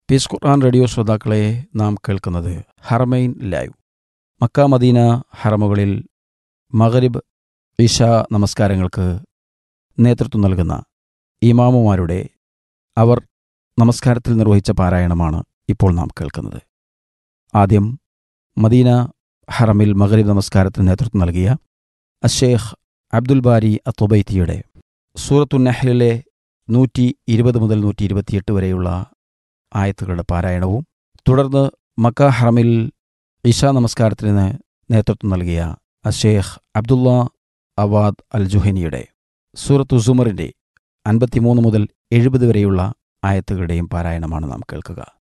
piece ഖുർആൻ radio ശ്രോതാക്കളെ നാം കേൾക്കുന്നത് ഹറമൈൻ ലൈവ് മക്ക മദീന ഹറമുകളിൽ മഗരിബ് ഇഷ നമസ്കാരങ്ങൾക്ക് നേതൃത്വം നൽകുന്ന ഇമാമുമാരുടെ അവർ നമസ്കാരത്തിൽ നിർവഹിച്ച പാരായണമാണ് ഇപ്പോൾ നാം കേൾക്കുന്നത് ആദ്യം മദീന ഹറമിൽ മഗരിബ് നമസ്കാരത്തിന് നേതൃത്വം നൽകിയ അഷേഖ് അബ്ദുൽ ബാരി അത്തുബൈത്തിയുടെ സൂറത്തുന്നഹലിലെ നൂറ്റി ഇരുപത് മുതൽ നൂറ്റി ഇരുപത്തിയെട്ട് വരെയുള്ള ആയത്തുകളുടെ പാരായണവും തുടർന്ന് മക്ക ഹറമിൽ ഇഷ നമസ്കാരത്തിന് നേതൃത്വം നൽകിയ അഷേഖ് അബ്ദുള്ള അവാദ് അൽ ജുഹനിയുടെ സൂറത്തു സുമറിൻ്റെ അൻപത്തിമൂന്ന് മുതൽ എഴുപത് വരെയുള്ള ആയത്തുകളുടെയും പാരായണമാണ് നാം കേൾക്കുക